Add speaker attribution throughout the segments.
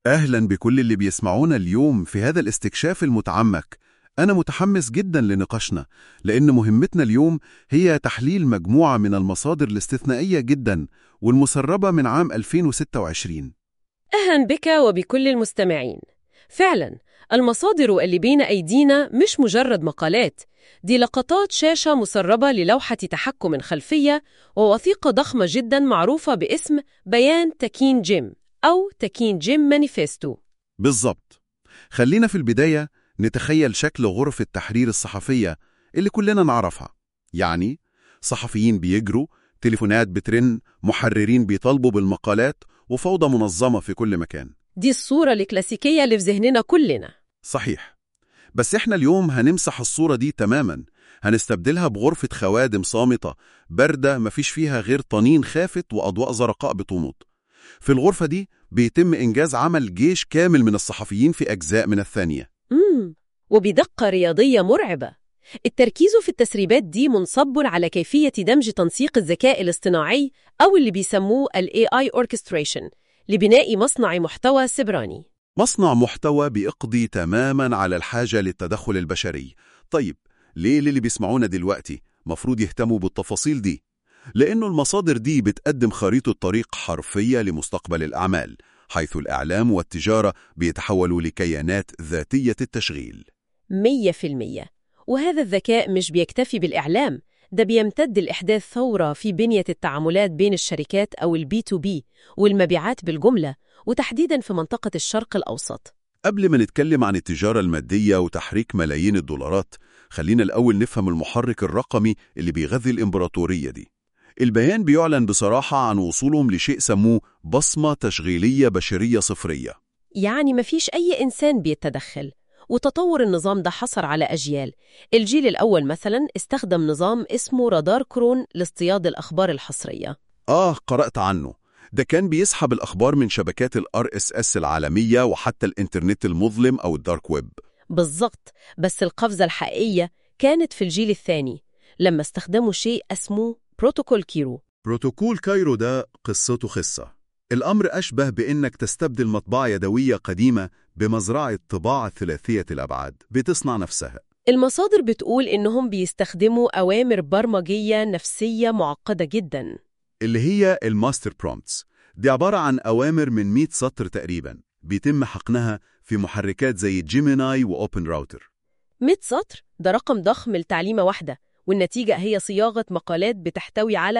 Speaker 1: أهلا بكل اللي بيسمعونا اليوم في هذا الاستكشاف المتعمق أنا متحمس جدا لنقاشنا لأن مهمتنا اليوم هي تحليل مجموعة من المصادر الاستثنائية جدا والمسربة من عام 2026
Speaker 2: أهلا بك وبكل المستمعين فعلا المصادر اللي بين أيدينا مش مجرد مقالات دي لقطات شاشة مسربة للوحة تحكم خلفية ووثيقة ضخمة جدا معروفة باسم بيان تكين جيم أو تكين جيم مانيفيستو
Speaker 1: بالظبط خلينا في البداية نتخيل شكل غرف التحرير الصحفية اللي كلنا نعرفها يعني صحفيين بيجروا تليفونات بترن محررين بيطالبوا بالمقالات وفوضى منظمة في كل مكان
Speaker 2: دي الصورة الكلاسيكية اللي في ذهننا كلنا
Speaker 1: صحيح بس احنا اليوم هنمسح الصورة دي تماما هنستبدلها بغرفة خوادم صامتة باردة مفيش فيها غير طنين خافت وأضواء زرقاء بتمض في الغرفة دي بيتم إنجاز عمل جيش كامل من الصحفيين في أجزاء من الثانية
Speaker 2: مم. وبدقة رياضية مرعبة التركيز في التسريبات دي منصب على كيفية دمج تنسيق الذكاء الاصطناعي أو اللي بيسموه ال AI Orchestration لبناء مصنع محتوى سبراني
Speaker 1: مصنع محتوى بيقضي تماما على الحاجة للتدخل البشري طيب ليه اللي بيسمعونا دلوقتي مفروض يهتموا بالتفاصيل دي لأنه المصادر دي بتقدم خريطة طريق حرفية لمستقبل الأعمال حيث الإعلام والتجارة بيتحولوا لكيانات ذاتية التشغيل
Speaker 2: مية في المية وهذا الذكاء مش بيكتفي بالإعلام ده بيمتد لإحداث ثورة في بنية التعاملات بين الشركات أو البي تو بي والمبيعات بالجملة وتحديداً في منطقة الشرق الأوسط
Speaker 1: قبل ما نتكلم عن التجارة المادية وتحريك ملايين الدولارات خلينا الأول نفهم المحرك الرقمي اللي بيغذي الإمبراطورية دي البيان بيعلن بصراحة عن وصولهم لشيء سموه بصمة تشغيلية بشرية صفرية
Speaker 2: يعني مفيش أي إنسان بيتدخل وتطور النظام ده حصر على أجيال الجيل الأول مثلا استخدم نظام اسمه رادار كرون لاصطياد الأخبار الحصرية
Speaker 1: آه قرأت عنه ده كان بيسحب الأخبار من شبكات ال RSS العالمية وحتى الإنترنت المظلم أو الدارك ويب
Speaker 2: بالظبط بس القفزة الحقيقية كانت في الجيل الثاني لما استخدموا شيء اسمه بروتوكول كيرو
Speaker 1: بروتوكول كايرو ده قصته خصة الأمر أشبه بإنك تستبدل مطبعة يدوية قديمة بمزرعة طباعة ثلاثية الأبعاد بتصنع نفسها
Speaker 2: المصادر بتقول إنهم بيستخدموا أوامر برمجية نفسية معقدة جدا
Speaker 1: اللي هي الماستر برومتس دي عبارة عن أوامر من 100 سطر تقريبا بيتم حقنها في محركات زي جيميناي وأوبن راوتر
Speaker 2: 100 سطر ده رقم ضخم لتعليمة واحدة والنتيجة هي صياغة مقالات بتحتوي على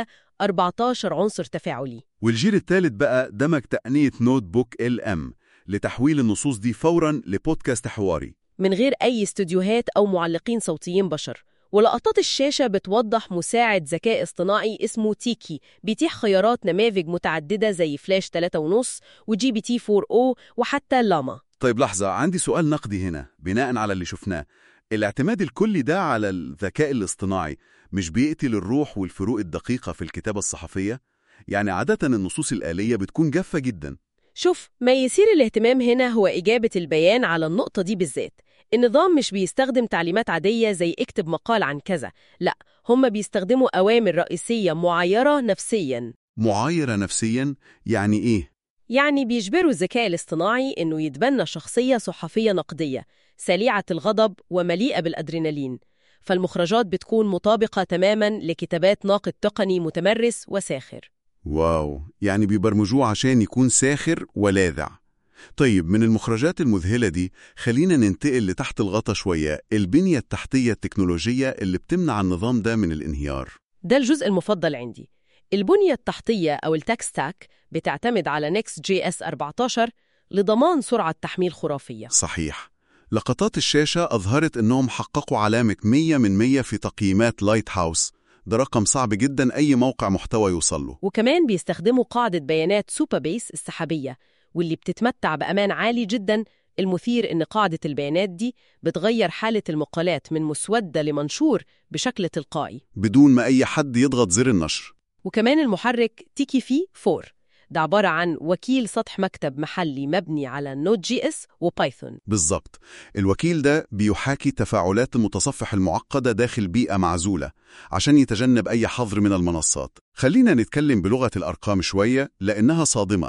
Speaker 2: 14 عنصر تفاعلي
Speaker 1: والجيل الثالث بقى دمج تقنية نوت بوك ال ام لتحويل النصوص دي فورا لبودكاست حواري
Speaker 2: من غير أي استوديوهات أو معلقين صوتيين بشر ولقطات الشاشة بتوضح مساعد ذكاء اصطناعي اسمه تيكي بيتيح خيارات نماذج متعددة زي فلاش 3.5 وجي بي تي 4 او وحتى لاما
Speaker 1: طيب لحظة عندي سؤال نقدي هنا بناء على اللي شفناه الاعتماد الكلي ده على الذكاء الاصطناعي مش بيقتل الروح والفروق الدقيقة في الكتابة الصحفية؟ يعني عادة النصوص الآلية بتكون جافة جدا
Speaker 2: شوف ما يثير الاهتمام هنا هو إجابة البيان على النقطة دي بالذات النظام مش بيستخدم تعليمات عادية زي اكتب مقال عن كذا لا هم بيستخدموا أوامر رئيسية معيرة نفسياً
Speaker 1: معايرة نفسيا يعني إيه؟
Speaker 2: يعني بيجبروا الذكاء الاصطناعي إنه يتبنى شخصية صحفية نقدية سريعة الغضب ومليئة بالأدرينالين فالمخرجات بتكون مطابقة تماماً لكتابات ناقد تقني متمرس وساخر
Speaker 1: واو يعني بيبرمجوه عشان يكون ساخر ولاذع طيب من المخرجات المذهلة دي خلينا ننتقل لتحت الغطا شوية البنية التحتية التكنولوجية اللي بتمنع النظام ده من الانهيار
Speaker 2: ده الجزء المفضل عندي البنية التحتية أو التاك ستاك بتعتمد على نيكس جي اس 14 لضمان سرعة تحميل خرافية
Speaker 1: صحيح لقطات الشاشة أظهرت أنهم حققوا علامة 100 من 100 في تقييمات لايت هاوس ده رقم صعب جدا أي موقع محتوى يوصل له
Speaker 2: وكمان بيستخدموا قاعدة بيانات سوبر بيس السحابية واللي بتتمتع بأمان عالي جدا المثير إن قاعدة البيانات دي بتغير حالة المقالات من مسودة لمنشور بشكل تلقائي
Speaker 1: بدون ما أي حد يضغط زر النشر
Speaker 2: وكمان المحرك تيكي في 4 ده عبارة عن وكيل سطح مكتب محلي مبني على نوت جي اس وبايثون
Speaker 1: بالظبط الوكيل ده بيحاكي تفاعلات المتصفح المعقدة داخل بيئة معزولة عشان يتجنب أي حظر من المنصات خلينا نتكلم بلغة الأرقام شوية لأنها صادمة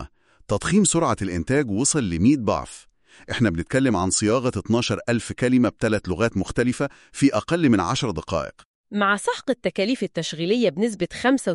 Speaker 1: تضخيم سرعة الإنتاج وصل ل 100 ضعف إحنا بنتكلم عن صياغة 12 ألف كلمة بثلاث لغات مختلفة في أقل من 10 دقائق
Speaker 2: مع سحق التكاليف التشغيلية بنسبة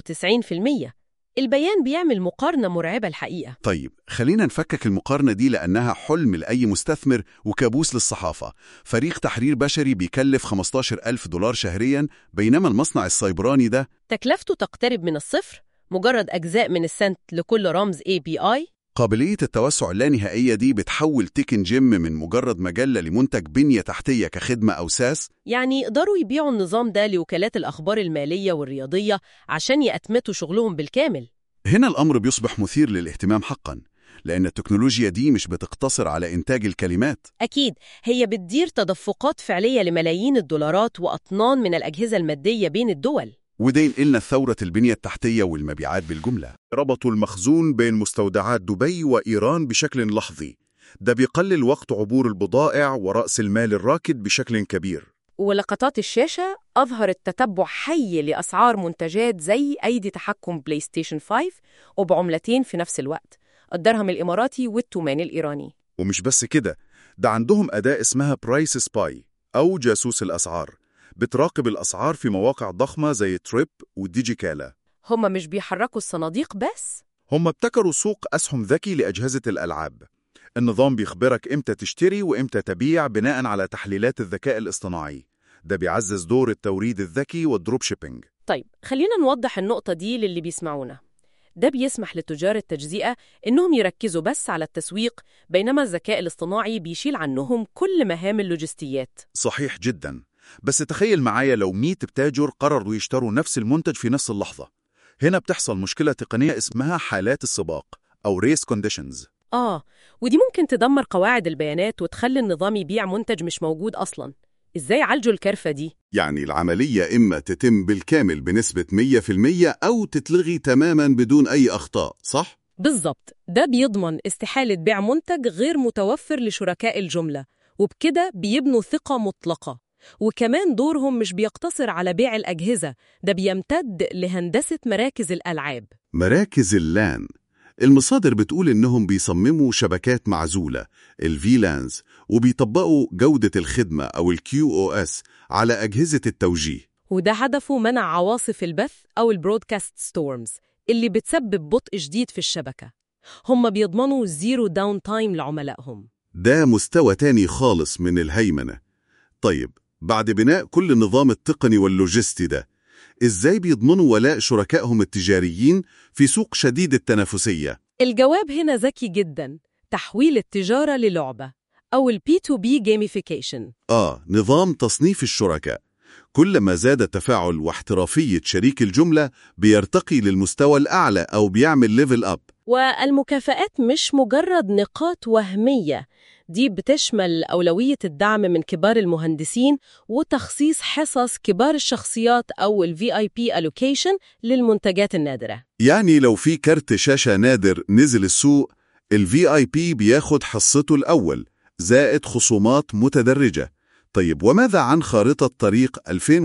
Speaker 2: 95% البيان بيعمل مقارنة مرعبة الحقيقة
Speaker 1: طيب خلينا نفكك المقارنة دي لأنها حلم لأي مستثمر وكابوس للصحافة فريق تحرير بشري بيكلف 15 ألف دولار شهريا بينما المصنع السيبراني ده
Speaker 2: تكلفته تقترب من الصفر مجرد أجزاء من السنت لكل رمز API
Speaker 1: قابلية التوسع اللانهائية دي بتحول تيكن جيم من مجرد مجلة لمنتج بنية تحتية كخدمة أو ساس
Speaker 2: يعني يقدروا يبيعوا النظام ده لوكالات الأخبار المالية والرياضية عشان يأتمتوا شغلهم بالكامل
Speaker 1: هنا الأمر بيصبح مثير للاهتمام حقا لأن التكنولوجيا دي مش بتقتصر على إنتاج الكلمات
Speaker 2: أكيد هي بتدير تدفقات فعلية لملايين الدولارات وأطنان من الأجهزة المادية بين الدول
Speaker 1: وده ينقلنا ثورة البنية التحتية والمبيعات بالجملة
Speaker 3: ربطوا المخزون بين مستودعات دبي وإيران بشكل لحظي ده بيقلل وقت عبور البضائع ورأس المال الراكد بشكل كبير
Speaker 2: ولقطات الشاشة أظهرت تتبع حي لأسعار منتجات زي أيدي تحكم بلاي ستيشن 5 وبعملتين في نفس الوقت الدرهم الإماراتي والتومان الإيراني
Speaker 3: ومش بس كده ده عندهم أداة اسمها برايس سباي أو جاسوس الأسعار بتراقب الأسعار في مواقع ضخمة زي تريب وديجيكالا
Speaker 2: هما مش بيحركوا الصناديق بس
Speaker 3: هم ابتكروا سوق أسهم ذكي لأجهزة الألعاب النظام بيخبرك إمتى تشتري وإمتى تبيع بناء على تحليلات الذكاء الاصطناعي ده بيعزز دور التوريد الذكي والدروب شيبينج
Speaker 2: طيب خلينا نوضح النقطة دي للي بيسمعونا ده بيسمح لتجار التجزئة إنهم يركزوا بس على التسويق بينما الذكاء الاصطناعي بيشيل عنهم كل مهام اللوجستيات
Speaker 3: صحيح جدا بس تخيل معايا لو 100 تاجر قرروا يشتروا نفس المنتج في نفس اللحظة هنا بتحصل مشكلة تقنية اسمها حالات السباق أو ريس كونديشنز
Speaker 2: آه ودي ممكن تدمر قواعد البيانات وتخلي النظام يبيع منتج مش موجود أصلاً إزاي عالجوا الكارثة دي؟
Speaker 1: يعني العملية إما تتم بالكامل بنسبة 100% أو تتلغي تماما بدون أي أخطاء صح؟
Speaker 2: بالظبط ده بيضمن استحالة بيع منتج غير متوفر لشركاء الجملة وبكده بيبنوا ثقة مطلقة وكمان دورهم مش بيقتصر على بيع الأجهزة ده بيمتد لهندسة مراكز الألعاب
Speaker 1: مراكز اللان المصادر بتقول إنهم بيصمموا شبكات معزولة الفيلانز وبيطبقوا جودة الخدمة أو الكيو او اس على أجهزة التوجيه
Speaker 2: وده هدفه منع عواصف البث أو البرودكاست ستورمز اللي بتسبب بطء شديد في الشبكة هم بيضمنوا زيرو داون تايم لعملائهم
Speaker 1: ده مستوى تاني خالص من الهيمنة طيب بعد بناء كل النظام التقني واللوجستي ده إزاي بيضمنوا ولاء شركائهم التجاريين في سوق شديد التنافسية؟
Speaker 2: الجواب هنا ذكي جدا تحويل التجارة للعبة أو ال P2B Gamification
Speaker 1: آه نظام تصنيف الشركاء كلما زاد التفاعل واحترافية شريك الجملة بيرتقي للمستوى الأعلى أو بيعمل ليفل أب
Speaker 2: والمكافآت مش مجرد نقاط وهمية دي بتشمل أولوية الدعم من كبار المهندسين وتخصيص حصص كبار الشخصيات أو ال VIP Allocation للمنتجات النادرة
Speaker 1: يعني لو في كارت شاشة نادر نزل السوق ال VIP بياخد حصته الأول زائد خصومات متدرجة طيب وماذا عن خارطة طريق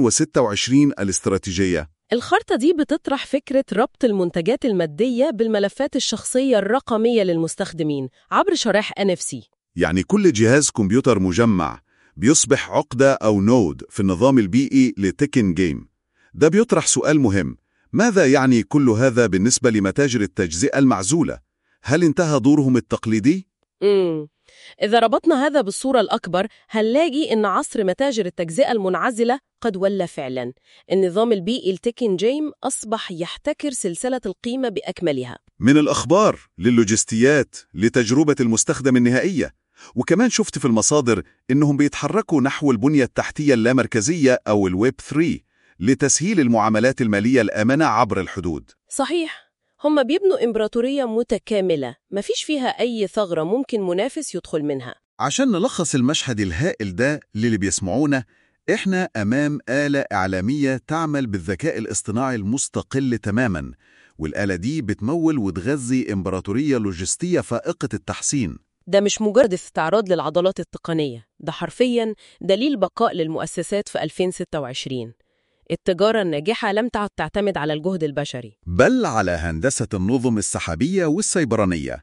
Speaker 1: 2026 الاستراتيجية؟
Speaker 2: الخرطة دي بتطرح فكرة ربط المنتجات المادية بالملفات الشخصية الرقمية للمستخدمين عبر شرائح NFC
Speaker 1: يعني كل جهاز كمبيوتر مجمع بيصبح عقدة أو نود في النظام البيئي لتكن جيم ده بيطرح سؤال مهم ماذا يعني كل هذا بالنسبة لمتاجر التجزئة المعزولة؟ هل انتهى دورهم التقليدي؟
Speaker 2: امم إذا ربطنا هذا بالصورة الأكبر هنلاقي إن عصر متاجر التجزئة المنعزلة قد ولى فعلاً النظام البيئي التكن جيم أصبح يحتكر سلسلة القيمة بأكملها
Speaker 1: من الأخبار للوجستيات لتجربة المستخدم النهائية وكمان شفت في المصادر إنهم بيتحركوا نحو البنية التحتية اللامركزية أو الويب 3 لتسهيل المعاملات المالية الآمنة عبر الحدود
Speaker 2: صحيح هم بيبنوا إمبراطورية متكاملة مفيش فيها أي ثغرة ممكن منافس يدخل منها
Speaker 1: عشان نلخص المشهد الهائل ده للي بيسمعونا إحنا أمام آلة إعلامية تعمل بالذكاء الاصطناعي المستقل تماماً والآلة دي بتمول وتغذي إمبراطورية لوجستية فائقة التحسين
Speaker 2: ده مش مجرد استعراض للعضلات التقنية ده حرفياً دليل بقاء للمؤسسات في 2026 التجارة الناجحة لم تعد تعتمد على الجهد البشري
Speaker 1: بل على هندسة النظم السحابية والسيبرانية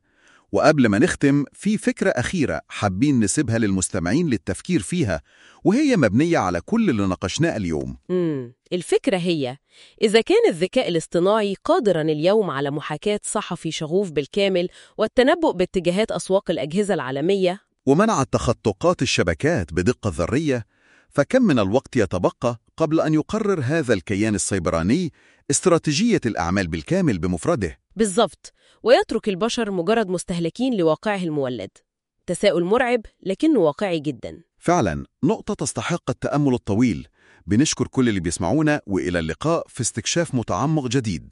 Speaker 1: وقبل ما نختم في فكرة أخيرة حابين نسيبها للمستمعين للتفكير فيها وهي مبنية على كل اللي ناقشناه اليوم
Speaker 2: مم. الفكرة هي إذا كان الذكاء الاصطناعي قادراً اليوم على محاكاة صحفي شغوف بالكامل والتنبؤ باتجاهات أسواق الأجهزة العالمية
Speaker 1: ومنع تخطقات الشبكات بدقة ذرية فكم من الوقت يتبقى قبل أن يقرر هذا الكيان السيبراني استراتيجية الأعمال بالكامل بمفرده
Speaker 2: بالضبط ويترك البشر مجرد مستهلكين لواقعه المولد تساؤل مرعب لكنه واقعي جداً
Speaker 1: فعلا نقطة تستحق التأمل الطويل بنشكر كل اللي بيسمعونا وإلى اللقاء في استكشاف متعمق جديد